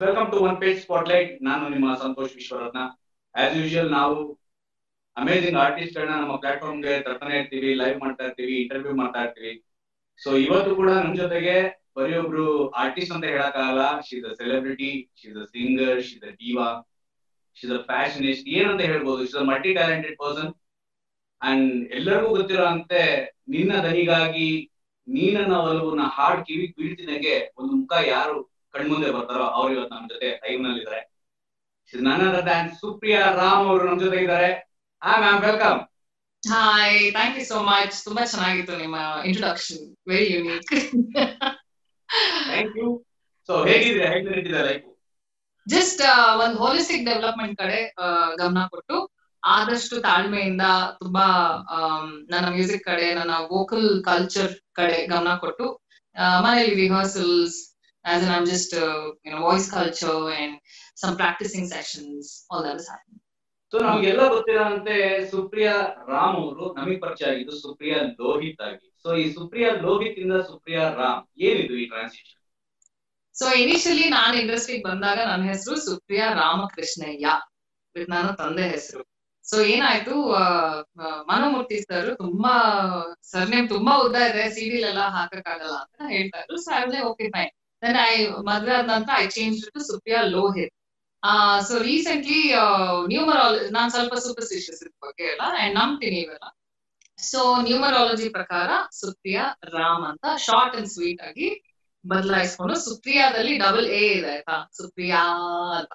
Welcome to one page spotlight ನಾನು ನಿಮ್ಮ Santosh Vishwaratna as usual ನಾವು ಅಮೇಸಿಂಗ್ ಆರ್ಟಿಸ್ಟ್ ಗಳನ್ನ ನಮ್ಮ ಪ್ಲಾಟ್ಫಾರ್ಮ್ ಗೆ ತರ್ತಾನೆ ಇರ್ತೀವಿ ಲೈವ್ ಮಾಡ್ತಾ ಇರ್ತೀವಿ ಇಂಟರ್ವ್ಯೂ ಮಾಡ್ತಾ ಇರ್ತೀವಿ ಸೊ ಇವತ್ತು ಕೂಡ ನಮ್ ಜೊತೆಗೆ ಬರೀ ಒಬ್ರು ಆರ್ಟಿಸ್ಟ್ ಅಂತ ಹೇಳಕ್ಕಾಗಲ್ಲ she's a celebrity she's a singer she's a diva she's a fashionist ಏನಂತ ಹೇಳ್ಬೋದು she's a multi talented person and ಎಲ್ಲರಿಗೂ ಗೊತ್ತಿರೋ ಅಂತೆ ನಿನ್ನ ದನಿಗಾಗಿ ನೀನನ್ನ ಒಲವುನ ಹಾಡ್ ಕಿವಿ ಬೀಳ್ತಿದಂಗೆ ಒಂದು ಮುಖ ಯಾರು ಕಣ್ಮುಂದೆ ಬರ್ತಾರೋ ಅವ್ರು ಇವತ್ತು ನಮ್ ಜೊತೆ ಲೈವ್ ನಲ್ಲಿ ಇದ್ದಾರೆ ನನ್ನ ಡ್ಯಾನ್ ಸುಪ್ರಿಯಾ ರಾಮ್ ಅವರು ನಮ್ ಜೊತೆ ಇದ್ದಾರೆ ಹಾ ma'am welcome hi thank you so much ತುಂಬಾ ಚೆನ್ನಾಗಿತ್ತು ನಿಮ್ಮ introduction very unique thank you so ಹೇಗಿದೆ ಹೇಗೆ ನಡೀತಿದೆ ಲೈಫ್ ಜಸ್ಟ್ ಒಂದ್ ಹೋಲಿಸ್ಟಿಕ್ ಡೆವಲಪ್ಮೆಂಟ್ ಕಡೆ ಆ, ಗಮನ ಕೊಟ್ಟು ಆದಷ್ಟು ತಾಳ್ಮೆಯಿಂದ ತುಂಬಾ ಆಮ್, ನನ್ನ ಮ್ಯೂಸಿಕ್ ಕಡೆ ನನ್ನ ವೋಕಲ್ ಕಲ್ಚರ್ ಕಡೆ ಗಮನ ಕೊಟ್ಟು ಆ, ಮನೇಲಿ rehearsals as on just voice culture and some practising sessions all that is happening so ನಮ್ಗೆಲ್ಲ ಗೊತ್ತಿರೋಂತೆ ಸುಪ್ರಿಯಾ ರಾಮ್ ಅವರು ನಮಗ್ ಪರಿಚಯ ಆಗಿದ್ದು ಸುಪ್ರಿಯಾ ಲೋಹಿತ್ ಆಗಿ ಸೊ ಈ ಸುಪ್ರಿಯಾ ಲೋಹಿತ್ ಇಂದ ಸುಪ್ರಿಯಾ ರಾಮ್ ಏನಿದು ಈ ಟ್ರಾನ್ಸಿಷನ್ ಸೊ ಇನಿಷಿಯಲಿ ನಾನು ಇಂಡಸ್ಟ್ರಿಗೆ ಬಂದಾಗ ನನ್ನ ಹೆಸರು ಸುಪ್ರಿಯಾ ರಾಮಕೃಷ್ಣಯ್ಯ ಇದು ನನ್ನ ತಂದೆ ಹೆಸರು ಸೊ ಏನಾಯ್ತು ಆ, ಆ, ಮನೋಮೂರ್ತಿ ಸರ್ ತುಂಬಾ ಸರ್ನೇಮ್ ತುಂಬಾ ಉದ್ದ ಇದೆ ಸಿಡಿಲ್ ಎಲ್ಲ ಹಾಕಕ್ಕಾಗಲ್ಲ ಅಂತ ಹೇಳ್ತಾ ಇದ್ರು so I okay fine then I ಮದ್ವೆ ಆದ ನಂತರ I change to Supriya Lohith so recently numerology ನಾನ್ ಸ್ವಲ್ಪ ಸೂಪರ್ಸ್ಟಿಷಿಯಸ್ ಇದ್ ಬಗ್ಗೆ ಎಲ್ಲ ಅಂಡ್ ನಂಬ್ತೀನಿ ಇವೆಲ್ಲ ಸೊ ನ್ಯೂಮರಾಲಜಿ ಪ್ರಕಾರ ಸುಪ್ರಿಯಾ ರಾಮ್ ಅಂತ ಶಾರ್ಟ್ ಅಂಡ್ ಸ್ವೀಟ್ ಆಗಿ ಬದಲಾಯಿಸ್ಕೊಂಡು ಸುಪ್ರಿಯಾದಲ್ಲಿ ಡಬಲ್ ಎ ಇದೆ ಆಯ್ತಾ ಸುಪ್ರಿಯಾ ಅಂತ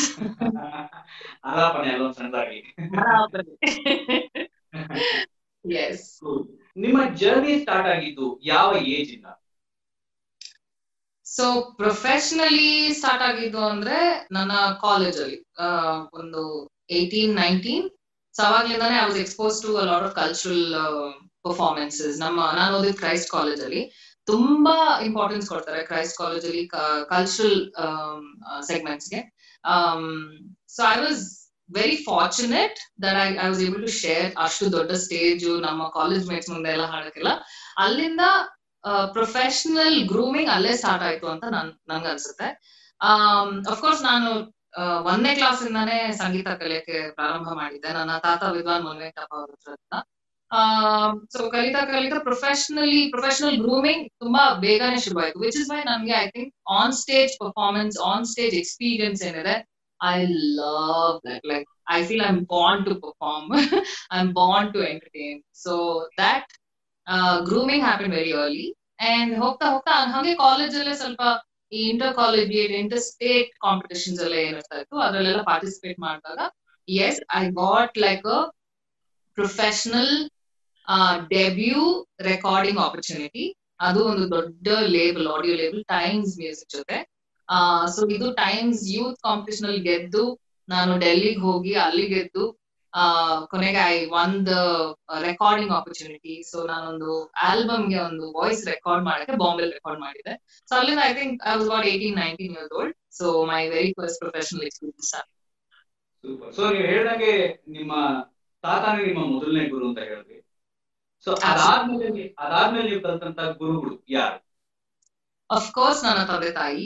ಆಲಾಪನೆ ಅಲ್ಲೊಂದ್ ಸಣ್ಣದಾಗಿ ಎಸ್ ನಿಮ್ಮ ಜರ್ನಿ ಸ್ಟಾರ್ಟ್ ಆಗಿದ್ದು ಯಾವ ಏಜ್ ಇಂದ ಸೊ ಪ್ರೊಫೆಷನಲಿ ಸ್ಟಾರ್ಟ್ ಆಗಿದ್ದು ಅಂದ್ರೆ ನನ್ನ ಕಾಲೇಜ್ ಅಲ್ಲಿ ಆ, ಒಂದು ಏಯ್ಟೀನ್ ನೈನ್ಟೀನ್ ಸೊ ಅವಾಗ್ಲಿಂದಾನೆ I was expose to lot of cultural performances ನಮ್ಮ ನಾನು ಓದಿದ್ ಕ್ರೈಸ್ಟ್ ಕಾಲೇಜ್ ಅಲ್ಲಿ ತುಂಬಾ ಇಂಪಾರ್ಟೆನ್ಸ್ ಕೊಡ್ತಾರೆ ಕ್ರೈಸ್ಟ್ ಕಾಲೇಜ್ ಅಲ್ಲಿ ಕಲ್ಚರಲ್ ಸೆಗ್ಮೆಂಟ್ಸ್ಗೆ so I was very fortunate that I I was able to share ಅಷ್ಟು ದೊಡ್ಡ ಸ್ಟೇಜ್ ನಮ್ಮ ಕಾಲೇಜ್ ಮೇಟ್ಸ್ ಮುಂದೆ ಎಲ್ಲ ಹಾಡಕ್ಕೆಲ್ಲ ಅಲ್ಲಿಂದ ಪ್ರೊಫೆಷನಲ್ ಗ್ರೂಮಿಂಗ್ ಅಲ್ಲೇ ಸ್ಟಾರ್ಟ್ ಆಯ್ತು ಅಂತ ನನ್ ನನ್ಗೆ ಅನ್ಸುತ್ತೆ ಅಫ್ಕೋರ್ಸ್ ನಾನು ಆ, ಒಂದನೇ ಕ್ಲಾಸ್ ಇಂದಾನೇ ಸಂಗೀತ ಕಲಿಯಕ್ಕೆ ಪ್ರಾರಂಭ ಮಾಡಿದ್ದೆ ನನ್ನ ತಾತ ವಿದ್ವಾನ್ ಮುನ್ವೆಂಕಟಪ್ಪ ಅವ್ರ ಹತ್ರ ಸೊ ಕಲಿತಾ ಕಲಿತಾ ಪ್ರೊಫೆಷನಲಿ ಪ್ರೊಫೆಷನಲ್ ಗ್ರೂಮಿಂಗ್ ತುಂಬಾ ಬೇಗನೆ ಶುರುವಾಯ್ತು ವಿಚ್ ಇಸ್ ವೈ ನನ್ಗೆ I think on stage performance on stage experience ಏನಿದೆ I love that like I feel I am born to perform I am born to entertain so that grooming happen very early and ಹೋಗ್ತಾ ಹೋಗ್ತಾ ಹಾಗೆ college ಅಲ್ಲೇ ಸ್ವಲ್ಪ ಈ inter collegiate inter state competitions ಎಲ್ಲ ಏನಿರ್ತಾ ಇತ್ತು ಅದ್ರಲ್ಲೆಲ್ಲ ಪಾರ್ಟಿಸಿಪೇಟ್ ಮಾಡಿದಾಗ yes I got like a professional debut recording opportunity ಅದು ಒಂದು ದೊಡ್ಡ label audio label Times music ಜೊತೆ ಸೊ ಇದು ಟೈಮ್ಸ್ ಯೂತ್ ಕಾಂಪಿಟೇಷನ್ ಅಲ್ಲಿ ಗೆದ್ದು ನಾನು ಡೆಲ್ಲಿಗೆ ಹೋಗಿ ಅಲ್ಲಿ ಗೆದ್ದು ಆ ಕೊನೆಗೆ ಐ ಒಂದ್ ರೆಕಾರ್ಡಿಂಗ್ ಆಪರ್ಚುನಿಟಿ ಸೊ ನಾನೊಂದು ಆಲ್ಬಮ್ ಗೆ ಒಂದು ವಾಯ್ಸ್ ರೆಕಾರ್ಡ್ ಮಾಡಕ್ಕೆ ಬಾಂಬೆ ರೆಕಾರ್ಡ್ ಮಾಡಿದೆ ಸೊ ಅಲ್ಲಿಂದ I think I was about eighteen nineteen years old so my very first professional experience super so ನೀವು ಹೇಳ್ದಂಗೆ ನಿಮ್ಮ ತಾತಾನೇ ನಿಮ್ಮ ಮೊದಲನೇ ಗುರು ಅಂತ ಹೇಳಿದ್ರಿ ಸೊ ಅದಾದ್ಮೇಲೆ ನೀ- ಅದಾದ್ಮೇಲೆ ನೀವು ಕಲ್ತಂತ ಗುರುಗಳು ಯಾರು ಅಫ್ಕೋರ್ಸ್ ನನ್ನ ತಂದೆ ತಾಯಿ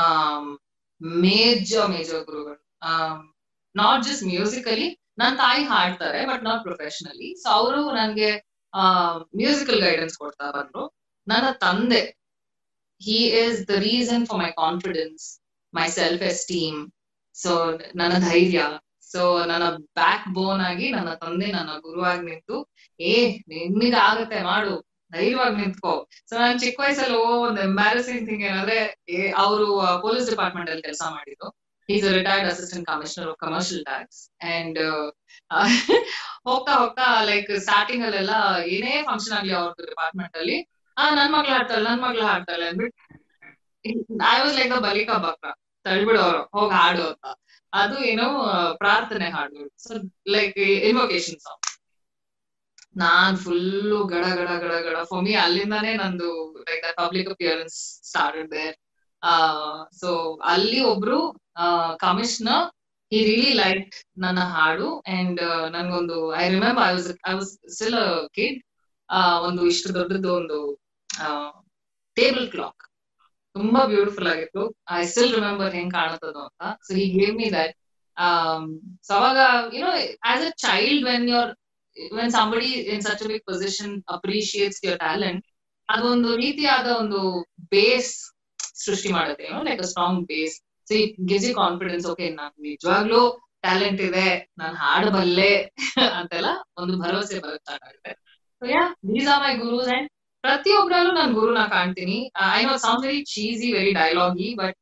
ಮೇಜರ್ ಮೇಜರ್ ಗುರುಗಳು ನಾಟ್ ಜಸ್ಟ್ ಮ್ಯೂಸಿಕಲಿ ನನ್ನ ತಾಯಿ ಹಾಡ್ತಾರೆ ಬಟ್ ನಾಟ್ ಪ್ರೊಫೆಷನಲಿ ಸೊ ಅವರು ನನ್ಗೆ ಮ್ಯೂಸಿಕಲ್ ಗೈಡೆನ್ಸ್ ಕೊಡ್ತಾ ಬಂದ್ರು ನನ್ನ ತಂದೆ he is the reason for my confidence my self esteem so ನನ್ನ ಧೈರ್ಯ ಸೊ ನನ್ನ ಬ್ಯಾಕ್ ಬೋನ್ ಆಗಿ ನನ್ನ ತಂದೆ ನನ್ನ ಗುರುವಾಗಿ ನಿಂತು ಏ ನಿನ್ನಿಗೆ ಆಗತ್ತೆ ಮಾಡು ಧೈರ್ಯವಾಗಿ ನಿಂತ್ಕೋ ಸೊ ನಾನು ಚಿಕ್ಕ ವಯಸ್ಸಲ್ಲಿ ಓ ಒಂದು ಎಂಬ್ಯಾರಸಿಂಗ್ ಥಿಂಗ್ ಏನಂದ್ರೆ ಅವರು ಪೊಲೀಸ್ ಡಿಪಾರ್ಟ್ಮೆಂಟ್ ಅಲ್ಲಿ ಕೆಲಸ ಮಾಡಿದ್ರು is retired assistant commissioner of commercial tax and ಹೋಗ್ತಾ ಹೋಗ್ತಾ ಲೈಕ್ ಸ್ಟಾರ್ಟಿಂಗ್ ಅಲ್ಲೆಲ್ಲ ಏನೇ ಫಂಕ್ಷನ್ ಆಗ್ಲಿ ಅವ್ರದ್ದು ಡಿಪಾರ್ಟ್ಮೆಂಟ್ ಅಲ್ಲಿ ಆ ನನ್ ಮಗ್ಳು ಹಾಡ್ತಾಳೆ ನನ್ ಮಗ್ಳು ಹಾಡ್ತಾಳೆ ಅಂದ್ಬಿಟ್ಟು ಐ ವಾಸ್ ಲೈಕ್ ಅ ಬಲಿಕಾ ಬಕ್ರ ತಳ್ಬಿಡೋರು ಹೋಗ್ ಹಾಡು ಅಂತ ಅದು ಏನೋ ಆ, ಪ್ರಾರ್ಥನೆ ಹಾಡು ಸೊ ಲೈಕ್ ಇನ್ವೊಕೇಶನ್ ಸಾಂಗ್ ನಾನ್ ಫುಲ್ಲು ಗಡ ಗಡ ಗಡ ಗಡ ಫಾರ್ ಮಿ ಅಲ್ಲಿಂದಾನೇ ನಂದು like public appearance started there so ಅಲ್ಲಿ ಒಬ್ರು ಕಮಿಷನರ್ ಹಿ ರಿಲಿ ಲೈಕ್ ನನ್ನ ಹಾಡು ಅಂಡ್ ನನ್ಗೊಂದು I remember I was I was still kid ಒಂದು ಇಷ್ಟು ದೊಡ್ಡದು ಒಂದು ಟೇಬಲ್ ಕ್ಲಾಕ್ ತುಂಬಾ ಬ್ಯೂಟಿಫುಲ್ ಆಗಿತ್ತು ಐ ಸ್ಟಿಲ್ ರಿಮೆಂಬರ್ ಹೆಂಗ್ ಕಾಣುತ್ತದೋ ಅಂತ so he gave me that so ಅವಾಗ you know as a child when your when somebody in such big position appreciates your talent ಅದೊಂದು ರೀತಿಯಾದ ಒಂದು ಬೇಸ್ ಸೃಷ್ಟಿ ಮಾಡುತ್ತೆ like a strong base so it gives you confidence okay ನಾನು ನಿಜವಾಗ್ಲೂ talent ಇದೆ ನಾನು ಹಾಡಬಲ್ಲೆ ಅಂತೆಲ್ಲ ಒಂದು ಭರವಸೆ ಬರುತ್ತೆ ಆಗುತ್ತೆ so ya these are my gurus and ಪ್ರತಿಯೊಬ್ಬರಲ್ಲೂ ನಾನು ಗುರುನ ಕಾಣ್ತೀನಿ I know sound very cheesy very dialoguey but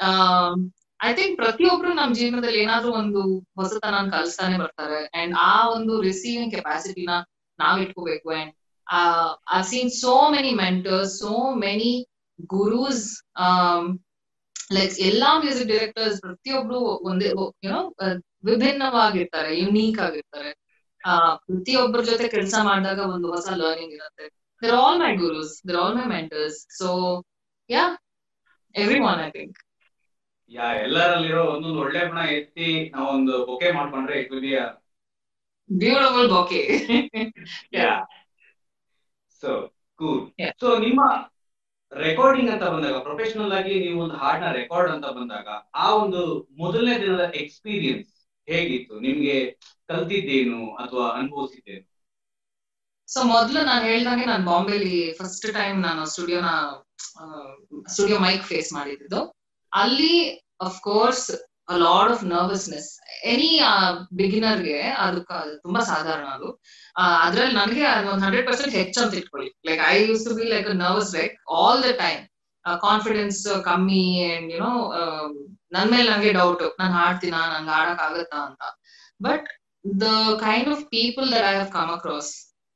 I think ಪ್ರತಿಯೊಬ್ರು ನಮ್ ಜೀವನದಲ್ಲಿ ಏನಾದ್ರೂ ಒಂದು ಹೊಸತನ ಕಲಿಸ್ತಾನೆ ಬರ್ತಾರೆ ಅಂಡ್ ಆ ಒಂದು ರಿಸೀವಿಂಗ್ ಕೆಪಾಸಿಟಿನ ನಾವ್ ಇಟ್ಕೋಬೇಕು and I seen so many mentors so many gurus like ಎಲ್ಲಾ ಮ್ಯೂಸಿಕ್ ಡೈರೆಕ್ಟರ್ಸ್ ಪ್ರತಿಯೊಬ್ರು ಒಂದೇ ಯುನೋ ವಿಭಿನ್ನವಾಗಿರ್ತಾರೆ ಯುನೀಕ್ ಆಗಿರ್ತಾರೆ ಆ ಪ್ರತಿಯೊಬ್ಬರ ಜೊತೆ ಕೆಲಸ ಮಾಡಿದಾಗ ಒಂದು ಹೊಸ ಲರ್ನಿಂಗ್ ಇರುತ್ತೆ there all my gurus there all my mentors so ya everyone I think ya ಎಲ್ಲರಲ್ಲಿರೋ ಒಂದೊಂದು ಒಳ್ಳೆ ಗುಣ ಎತ್ತಿ ನಾವೊಂದು ಬೊಕೆ ಮಾಡ್ಕೊಂಡ್ರೆ it will be beautiful bouquet ya so cool Yeah. So ನಿಮ್ಮ ರೆಕಾರ್ಡಿಂಗ್ ಅಂತ ಬಂದಾಗ ಪ್ರೊಫೆಷನಲ್ ಆಗಿ ನೀವು ಒಂದು ಹಾಡ್ನ ರೆಕಾರ್ಡ್ ಅಂತ ಬಂದಾಗ ಆ ಒಂದು ಮೊದಲನೇ ದಿನದ ಎಕ್ಸ್ಪೀರಿಯನ್ಸ್ ಹೇಗಿತ್ತು ನಿಮ್ಗೆ ಕಲ್ತಿದ್ದೇನು ಅಥವಾ ಅನುಭವಿಸಿದ್ದೇನು ಸೊ ಮೊದ್ಲು ನಾನು ಹೇಳ್ದಂಗೆ ನಾನು ಬಾಂಬೆಲಿ ಫಸ್ಟ್ ಟೈಮ್ ನಾನು ಸ್ಟುಡಿಯೋನ ಸ್ಟುಡಿಯೋ ಮೈಕ್ ಫೇಸ್ ಮಾಡಿದ್ದು ಅಲ್ಲಿ of course lot of nervousness any ಬಿಗಿನರ್ಗೆ ಅದು ತುಂಬಾ ಸಾಧಾರಣ ಅದು ಅದ್ರಲ್ಲಿ ನನಗೆ ಒಂದು ಹಂಡ್ರೆಡ್ ಪರ್ಸೆಂಟ್ ಹೆಚ್ಚಂತ ಇಟ್ಕೊಳ್ಳಿ like I use to be like nervous like all the time confidence ಕಮ್ಮಿ ಅಂಡ್ ಯುನೋ ನನ್ ಮೇಲೆ ನಂಗೆ ಡೌಟ್ ನಾನು ಹಾಡ್ತೀನ ನಂಗೆ ಹಾಡಕ್ ಆಗತ್ತಾ ಅಂತ but the kind of people that I have come across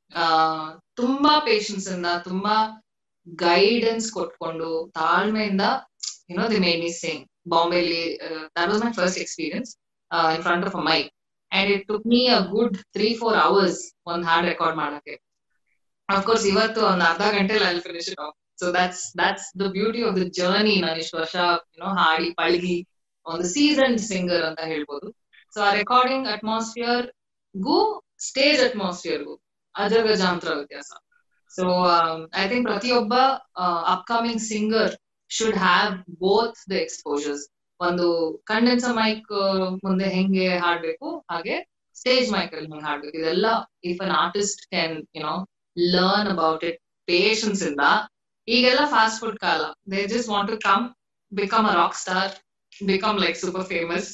ತುಂಬಾ ಪೇಶನ್ಸ್ ಇಂದ ತುಂಬಾ ಗೈಡೆನ್ಸ್ ಕೊಟ್ಕೊಂಡು ತಾಳ್ಮೆಯಿಂದ you know they made me sing ಬಾಂಬೆಲಿ that was my first experience in front of a mic and it took me a good three four hours ಒಂದ್ ಹಾಡ್ record ಮಾಡಕ್ಕೆ of course ಇವತ್ತು ಒಂದ್ ಅರ್ಧ ಗಂಟೆಲಿ ಅಲ್ಲಿ finish it off so that's that's the beauty of the journey ನಾನು ಇಷ್ಟು ವರ್ಷ ಯುನೋ ಹಾಡಿ ಪಳಗಿ ಒಂದು ಸೀಸನ್ ಸಿಂಗರ್ ಅಂತ ಹೇಳ್ಬೋದು ಸೊ ಆ ರೆಕಾರ್ಡಿಂಗ್ ಅಟ್ಮಾಸ್ಫಿಯರ್ ಗೂ ಸ್ಟೇಜ್ ಅಟ್ಮಾಸ್ಫಿಯರ್ಗೂ ಅಜಗಜಾಂತರ ವ್ಯತ್ಯಾಸ ಸೊ ಐ ಥಿಂಕ್ ಪ್ರತಿಯೊಬ್ಬ upcoming singer should have both the exposures ಒಂದು ಕಂಡೆನ್ಸರ್ ಮೈಕ್ ಮುಂದೆ ಹೆಂಗೆ ಹಾಡ್ಬೇಕು ಹಾಗೆ ಸ್ಟೇಜ್ ಮೈಕ್ ಅಲ್ಲಿ ಹೆಂಗೆ ಹಾಡ್ಬೇಕು ಇದೆಲ್ಲ if an artist can you know learn about it patience ಇಂದ ಈಗೆಲ್ಲ ಫಾಸ್ಟ್ ಫುಡ್ ಕಾಲ they just want to come become a rock star become like super famous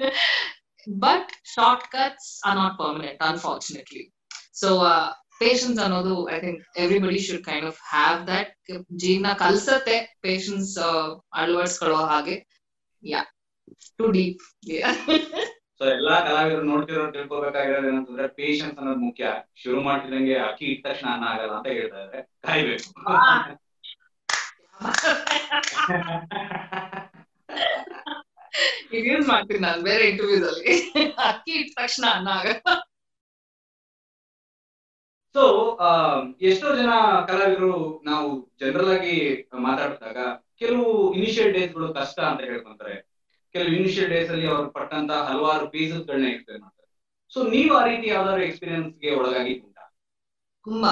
but shortcuts are not permanent unfortunately so patience ಅನ್ನೋದು I think everybody should kind of have that ಜೀವನ ಕಲ್ಸತ್ತೆ patience ಅಳವಡಿಸ್ಕೊಳ್ಳೋ ಹಾಗೆ ಯಾ to deep so ಎಲ್ಲಾ ಕಲಾವಿದರು ನೋಡ್ತಿರೋ ತಿಳ್ಕೊಬೇಕಾಗಿರೋದು ಏನಂತಂದ್ರೆ patience ಅನ್ನೋದು ಮುಖ್ಯ ಶುರು ಮಾಡ್ತಿದಂಗೆ ಅಕ್ಕಿ ಇಟ್ಟ ತಕ್ಷಣ ಅನ್ನ ಆಗಲ್ಲ ಅಂತ ಹೇಳ್ತಾ ಇದ್ದಾರೆ ಕಾಯ್ಬೇಕು ಈಗ ಯೂಸ್ ಮಾಡ್ತೀನಿ ನಾನು ಬೇರೆ ಇಂಟರ್ವ್ಯೂಸ್ ಅಲ್ಲಿ ಅಕ್ಕಿ ಇಟ್ಟ ತಕ್ಷಣ ಅನ್ನ ಆಗಲ್ಲ ಸೊ ಎಷ್ಟೋ ಜನ ಕಲಾವಿದರು ನಾವು ಜನರಲ್ ಆಗಿ ಮಾತಾಡಿದಾಗ ಕೆಲವು ಇನಿಷಿಯಲ್ ಡೇಸ್ ಗಳು ಕಷ್ಟ ಅಂತ ಹೇಳ್ಕೊಂತಾರೆ ಕೆಲವು ಇನಿಷಿಯಲ್ ಡೇಸ್ ಅಲ್ಲಿ ಅವ್ರು ಪಟ್ಟಂತ ಹಲವಾರು ಪೀಸಸ್ ಗಳನ್ನ ಎಕ್ಸ್ಪ್ಲೇನ್ ಮಾಡ್ತಾರೆ ಸೊ ನೀವು ಆ ರೀತಿ ಯಾವ್ದಾದ್ರು ಎಕ್ಸ್ಪೀರಿಯನ್ಸ್ ಗೆ ಒಳಗಾಗಿ ಉಂಟಾ ತುಂಬಾ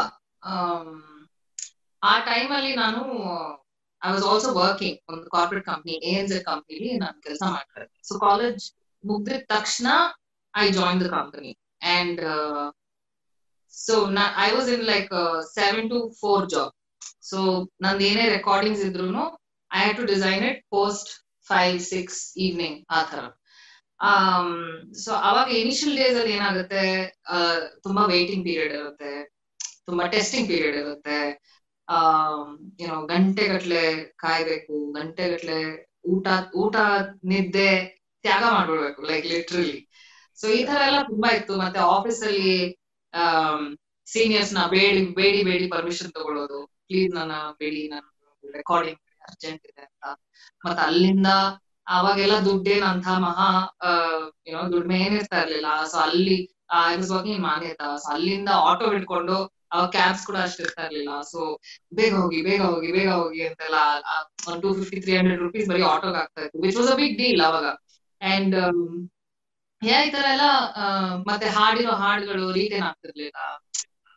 ಆ ಟೈಮ್ ಅಲ್ಲಿ ನಾನು ಐ ವಾಸ್ ಆಲ್ಸೋ ವರ್ಕಿಂಗ್ ಒಂದು corporate company A N Z ಕಂಪ್ನಿಲಿ ನಾನು ಕೆಲಸ ಮಾಡ್ತಾ ಇದ್ದೆ ಸೊ ಕಾಲೇಜ್ ಮುಗ್ದಿದ ತಕ್ಷಣ I join the company and so I was in like seven to four job so ನಂದು ಏನೇ ರೆಕಾರ್ಡಿಂಗ್ಸ್ ಇದ್ರು I have to design it post five six evening ಆ ತರ ಸೊ ಅವಾಗ ಇನಿಷಿಯಲ್ ಡೇಸ್ ಅಲ್ಲಿ ಏನಾಗುತ್ತೆ ತುಂಬಾ ವೇಟಿಂಗ್ ಪೀರಿಯಡ್ ಇರುತ್ತೆ ತುಂಬಾ ಟೆಸ್ಟಿಂಗ್ ಪೀರಿಯಡ್ ಇರುತ್ತೆ ಏನೋ ಗಂಟೆಗಟ್ಲೆ ಕಾಯ್ಬೇಕು ಗಂಟೆಗಟ್ಲೆ ಊಟ ಊಟ ನಿದ್ದೆ ತ್ಯಾಗ ಮಾಡ್ಬಿಡ್ಬೇಕು ಲೈಕ್ ಲಿಟ್ರಲಿ ಸೊ ಈ ತರ ಎಲ್ಲ ತುಂಬಾ ಇತ್ತು ಮತ್ತೆ ಆಫೀಸ್ ಅಲ್ಲಿ ಸೀನಿಯರ್ಸ್ ನ ಬೇಡಿ ಬೇಡಿ ಬೇಡಿ ಪರ್ಮಿಷನ್ ತಗೊಳ್ಳೋದು ಪ್ಲೀಸ್ ನನ್ನ ಬೇಡಿ ನಾನು ರೆಕಾರ್ಡಿಂಗ್ ಅರ್ಜೆಂಟ್ ಇದೆ ಅಂತ ಮತ್ತೆ ಅಲ್ಲಿಂದ ಅವಾಗೆಲ್ಲ ದುಡ್ಡೇನಂತ ಮಹಾ ಏನೋ ದುಡ್ಮೆ ಏನಿರ್ತಾ ಇರ್ಲಿಲ್ಲ ಸೊ ಅಲ್ಲಿ I was working Manyata so ಅಲ್ಲಿಂದ ಆಟೋ ಹಿಡ್ಕೊಂಡು ಅವಾಗ ಕ್ಯಾಬ್ಸ್ ಕೂಡ ಅಷ್ಟು ಇರ್ತಾ ಇರ್ಲಿಲ್ಲ ಸೊ ಬೇಗ ಹೋಗಿ ಬೇಗ ಹೋಗಿ ಬೇಗ ಹೋಗಿ ಅಂತೆಲ್ಲ ಒಂದು two fifty three hundred rupees ಬರೀ ಆಟೋಗೆ ಆಗ್ತಾ ಇತ್ತು which was a big deal ಅವಾಗ ಅಂಡ್ ಯಾ ಈ ತರ ಎಲ್ಲ ಮತ್ತೆ ಹಾಡಿರೋ ಹಾಡುಗಳು ರೀಟೇನ್ ಆಗ್ತಿರ್ಲಿಲ್ಲ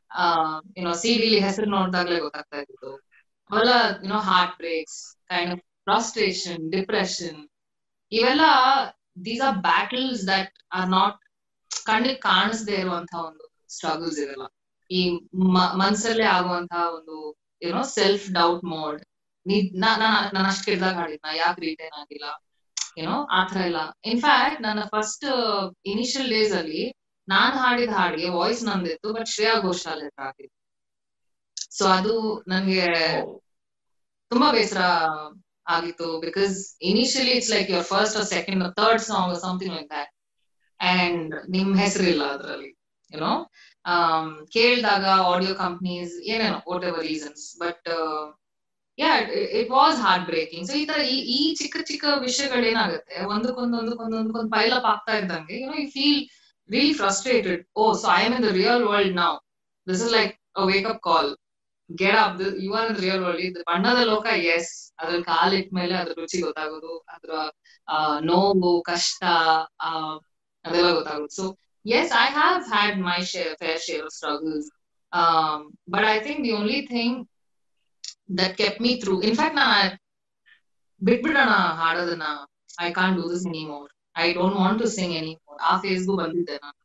ಏನೋ ಸಿಡಿಲಿ ಹೆಸರು ನೋಡಿದಾಗ್ಲೇ ಗೊತ್ತಾಗ್ತಾ ಇತ್ತು ಅವೆಲ್ಲ you know heartbreaks kind of frustration depression ಇವೆಲ್ಲ these are battles that are not ಕಣ್ಣಿಗೆ ಕಾಣಿಸದೇ ಇರುವಂತಹ ಒಂದು ಸ್ಟ್ರಗಲ್ಸ್ ಇವೆಲ್ಲ ಈ ಮನ್ಸಲ್ಲೇ ಆಗುವಂತಹ ಒಂದು ಏನೋ ಸೆಲ್ಫ್ ಡೌಟ್ ಮೋಡ್ ನಾನು ಅಷ್ಟು ಕೆಡ್ದಾಗ ಹಾಡಿದ್ನ ಯಾಕೆ ರಿಟೈನ್ ಆಗಿಲ್ಲ ಏನೋ ಆತರ ಇಲ್ಲ ಇನ್ಫ್ಯಾಕ್ಟ್ ನನ್ನ ಫಸ್ಟ್ ಇನಿಷಿಯಲ್ ಡೇಸ್ ಅಲ್ಲಿ ನಾನ್ ಹಾಡಿದ ಹಾಡಿಗೆ ವಾಯ್ಸ್ ನಂದಿತ್ತು ಬಟ್ ಶ್ರೇಯಾ ಘೋಷಾಲ್ ಹೆಸರು ಆಗಿತ್ತು ಸೊ ಅದು ನನ್ಗೆ ತುಂಬಾ ಬೇಸರ ಆಗಿತ್ತು because initially it's like your first second third song something like that and ನಿಮ್ ಹೆಸರಿಲ್ಲ ಅದ್ರಲ್ಲಿ ಯುನೋ ಕೇಳಿದಾಗ ಆಡಿಯೋ ಕಂಪ್ನೀಸ್ ಏನೇನೋ whatever reasons but ya it was heartbreaking so ಈ ತರ ಈ ಈ ಚಿಕ್ಕ ಚಿಕ್ಕ ವಿಷಯಗಳೇನಾಗುತ್ತೆ ಒಂದಕ್ಕೊಂದು ಒಂದಕ್ಕೊಂದು ಒಂದಕ್ಕೊಂದು ಪೈಲ್ ಅಪ್ ಆಗ್ತಾ ಇದ್ದಂಗೆ you know you feel really frustrated oh so I am in the real world now this is like a wake up call get up you are in real world ಇದು ಬಣ್ಣದ ಲೋಕ ಎಸ್ ಅದ್ರ ಕಾಲಿಟ್ಟ ಮೇಲೆ ಅದ್ರ ರುಚಿ ಗೊತ್ತಾಗೋದು ಅದ್ರ ನೋವು ಕಷ್ಟ ಅದೆಲ್ಲ ಗೊತ್ತಾಗೋದು so yes i have had my share fair share of struggles um but i think the only thing that kept me through in fact na ಬಿಟ್ಬಿಡೋಣ ಹಾಡೋದನ್ನ I can do this anymore I don't want to sing anymore ಆ ಫೇಸ್ಗೂ ಬಂದಿದ್ದೆ ನಾನು